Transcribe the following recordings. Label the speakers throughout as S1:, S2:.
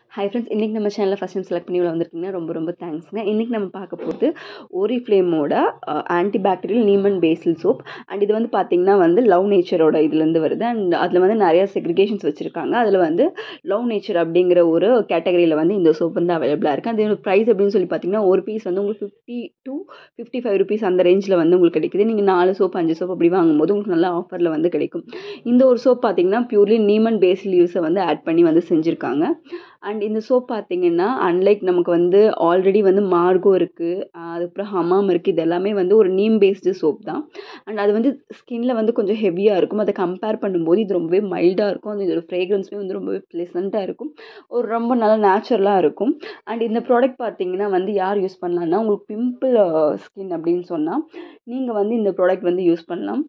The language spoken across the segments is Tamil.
S1: ஹை ஃப்ரெண்ட்ஸ் இன்றைக்கி நம்ம சேனலில் ஃபஸ்ட் டைம் செலக்ட் பண்ணி உள்ள வந்திருக்கீங்கன்னா ரொம்ப ரொம்ப தேங்க்ஸ்ங்க இன்றைக்கி நம்ம பார்க்க போகிறது ஓரி ஃப்ளேமோட anti bacterial neem and basil soap and இது வந்து பார்த்திங்கன்னா வந்து லவ் நேச்சரோட இதுலேருந்து வருது அண்ட் அதில் வந்து நிறையா செக்ரிகேஷன்ஸ் வச்சுருக்காங்க அதில் வந்து லவ் நேச்சர் அப்படிங்கிற ஒரு கேட்டகரியில் வந்து இந்த சோப் வந்து அவைலபிளாக இருக்குது அது ப்ரைஸ் அப்படின்னு சொல்லி பார்த்தீங்கன்னா ஒரு பீஸ் வந்து உங்களுக்கு fifty to fifty five rupees அந்த ரேஞ்சில் வந்து உங்களுக்கு கிடைக்குது நீங்கள் நாலு சோப் அஞ்சு சோப் அப்படி வாங்கும்போது உங்களுக்கு நல்ல ஆஃபரில் வந்து கிடைக்கும் இந்த ஒரு சோப் பார்த்தீங்கன்னா பியூர்லி நீமன் பேசில் யூஸை வந்து ஆட் பண்ணி வந்து செஞ்சுருக்காங்க அண்ட் இந்த சோப் பார்த்தீங்கன்னா அன்லைக் நமக்கு வந்து ஆல்ரெடி வந்து மார்கோ இருக்குது அதுக்கப்புறம் ஹமாம் இருக்குது இது எல்லாமே வந்து ஒரு நீம் பேஸ்டு சோப் தான் அண்ட் அது வந்து ஸ்கின்ல வந்து கொஞ்சம் ஹெவியாக இருக்கும் அதை கம்பேர் பண்ணும்போது இது ரொம்பவே மைல்டாக இருக்கும் அது இதோட ஃப்ரேக்ரன்ஸுமே வந்து ரொம்பவே ப்ளசண்ட்டாக இருக்கும் ஒரு ரொம்ப நல்லா நேச்சுரலாக இருக்கும் அண்ட் இந்த ப்ராடக்ட் பார்த்தீங்கன்னா வந்து யார் யூஸ் பண்ணலான்னா உங்களுக்கு பிம்பிள் ஸ்கின் அப்படின்னு சொன்னால் நீங்கள் வந்து இந்த ப்ராடக்ட் வந்து யூஸ் பண்ணலாம்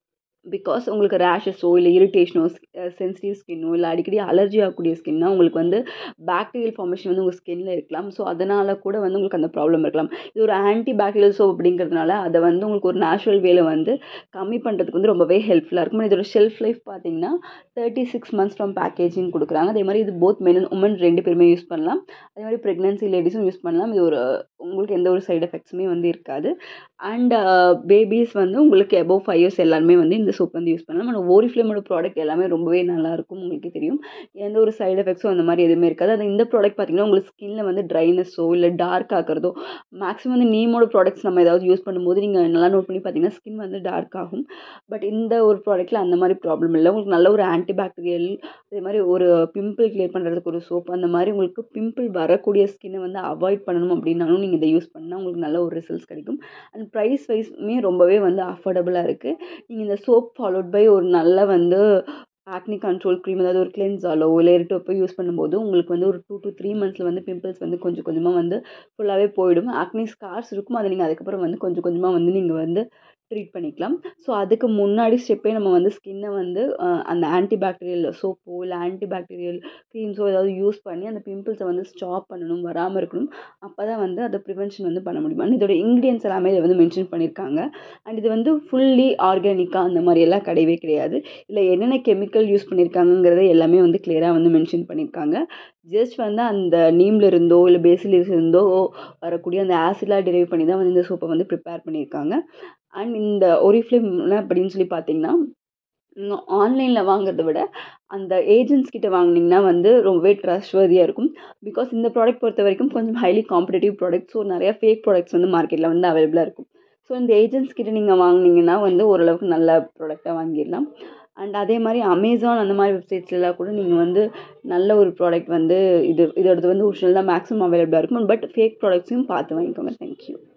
S1: பிகாஸ் உங்களுக்கு ரேஷஸோ இல்லை இரிட்டேஷனோ சென்சிட்டிவ் ஸ்கின்னோ இல்லை அடிக்கடி அலர்ஜி ஆகக்கூடிய ஸ்கின்னா உங்களுக்கு வந்து பாக்டீரியல் ஃபார்மேஷன் வந்து உங்கள் ஸ்கின்ல இருக்கலாம் ஸோ அதனால் கூட வந்து உங்களுக்கு அந்த ப்ராப்ளம் இருக்கலாம் இது ஒரு ஆன்டி பாக்டீரியல் சோப் அப்படிங்கிறதுனால அதை வந்து உங்களுக்கு ஒரு நேச்சுரல் வேலை வந்து கம்மி பண்ணுறதுக்கு வந்து ரொம்பவே ஹெல்ப்ஃபுல்லாக இருக்கும் இதோட ஷெல்ஃப் லைஃப் பார்த்தீங்கன்னா thirty six months from packaging கொடுக்குறாங்க அதே மாதிரி இது போத் மென் அண்ட் உமன் ரெண்டு பேருமே யூஸ் பண்ணலாம் அதே மாதிரி ப்ரெக்னன்சி லேடிஸும் யூஸ் பண்ணலாம் இது ஒரு உங்களுக்கு எந்த ஒரு சைடு எஃபெக்ட்ஸுமே வந்து இருக்காது அண்ட் பேபிஸ் வந்து உங்களுக்கு எபோவ் ஃபைவ் இயர்ஸ் எல்லாருமே வந்து இந்த சோப் வந்து யூஸ் பண்ணலாம் ஆனால் ஓரிஃப்ளேமோட ப்ராடக்ட் எல்லாமே ரொம்பவே நல்லாயிருக்கும் உங்களுக்கு தெரியும் எந்த ஒரு சைடு எஃபெக்ட்ஸோ அந்த மாதிரி எதுவுமே இருக்காது அது இந்த ப்ராடக்ட் பார்த்திங்கன்னா உங்களுக்கு ஸ்கின்ல வந்து ட்ரைனஸோ இல்லை டார்க் ஆகிறதோ மேக்ஸிமம் வந்து நீமோட ப்ராடக்ட்ஸ் நம்ம ஏதாவது யூஸ் பண்ணும்போது நீங்கள் நல்லா நோட் பண்ணி பார்த்தீங்கன்னா ஸ்கின் வந்து டார்க் ஆகும் பட் இந்த ஒரு ப்ராடக்ட்டில் அந்த மாதிரி ப்ராப்ளம் இல்லை உங்களுக்கு நல்ல ஒரு ஆன்டி பாக்டீரியல் அதே மாதிரி ஒரு பிம்பிள் கிளியர் பண்ணுறதுக்கு ஒரு சோப் அந்த மாதிரி உங்களுக்கு பிம்பிள் வரக்கூடிய ஸ்கின்னை வந்து அவாய்ட் பண்ணணும் அப்படின்னாலும் நீங்கள் இதை யூஸ் பண்ணால் உங்களுக்கு நல்ல ஒரு ரிசல்ட்ஸ் கிடைக்கும் அண்ட் ப்ரைஸ் வைஸ்மே ரொம்பவே வந்து அஃபோர்டபுளாக இருக்குது நீங்கள் இந்த சோப் ஃபாலோட் பை ஒரு நல்ல வந்து ஆக்னி கண்ட்ரோல் க்ரீம் அதாவது ஒரு கிளென்ஸாலோ இல்லை இருட்டப்போ யூஸ் பண்ணும்போது உங்களுக்கு வந்து ஒரு டூ டு த்ரீ மந்த்ஸில் வந்து பிம்பிள்ஸ் வந்து கொஞ்சம் கொஞ்சமாக வந்து ஃபுல்லாகவே போயிடும் ஆக்னி ஸ்கார்ஸ் இருக்கும் அதை நீங்கள் அதுக்கப்புறம் வந்து கொஞ்சம் கொஞ்சமாக வந்து நீங்கள் வந்து ட்ரீட் பண்ணிக்கலாம் ஸோ அதுக்கு முன்னாடி ஸ்டெப்பே நம்ம வந்து ஸ்கின்னை வந்து அந்த ஆன்டி பாக்டீரியல் சோப்போ இல்லை ஆன்டி பாக்டீரியல் க்ரீம்ஸோ ஏதாவது யூஸ் பண்ணி அந்த பிம்பிள்ஸை வந்து ஸ்டாப் பண்ணணும் வராமல் இருக்கணும் அப்போ தான் வந்து அதை ப்ரிவென்ஷன் வந்து பண்ண முடியும் அண்ட் இதோட இன்க்ரீடியன்ஸ் எல்லாமே இதை வந்து மென்ஷன் பண்ணியிருக்காங்க அண்ட் இது வந்து ஃபுல்லி ஆர்கானிக்காக அந்த மாதிரி எல்லாம் கிடையவே கிடையாது இல்லை என்னென்ன கெமிக்கல் யூஸ் பண்ணியிருக்காங்கங்கிறத எல்லாமே வந்து கிளியராக வந்து மென்ஷன் பண்ணியிருக்காங்க ஜஸ்ட் வந்து அந்த நீமில் இருந்தோ இல்லை பேசில் இருந்தோ வரக்கூடிய அந்த ஆசிட்லாம் டெரைவ் பண்ணி தான் வந்து இந்த சோப்பை வந்து ப்ரிப்பேர் பண்ணியிருக்காங்க அண்ட் இந்த ஒரிஃப்ளேம் அப்படின்னு சொல்லி பார்த்தீங்கன்னா நீங்கள் ஆன்லைனில் வாங்குறத விட அந்த ஏஜென்ட்ஸ் கிட்ட வாங்கினீங்கன்னா வந்து ரொம்பவே ட்ரஸ்ட்வர்தியாக இருக்கும் பிகாஸ் இந்த ப்ராடக்ட் பொறுத்த வரைக்கும் கொஞ்சம் ஹைலி காம்படேட்டிவ் ப்ராடக்ட் ஸோ நிறையா ஃபேக் ப்ராடக்ட்ஸ் வந்து மார்க்கெட்டில் வந்து அவைலபிளாக இருக்கும் ஸோ இந்த ஏஜென்ட்ஸ் கிட்ட நீங்கள் வாங்கினீங்கன்னா வந்து ஓரளவுக்கு நல்ல ப்ராடக்டாக வாங்கிடலாம் அண்ட் அதே மாதிரி அமேசான் அந்த மாதிரி வெப்சைட்ஸ்லாம் கூட நீங்கள் வந்து நல்ல ஒரு ப்ராடக்ட் வந்து இது இதோடது வந்து ஒரிஜினல் தான் மேக்ஸிமம் அவைலபிளாக இருக்கும் பட் ஃபேக் ப்ராடக்ட்ஸையும் பார்த்து வாங்கிக்கோங்க தேங்க்யூ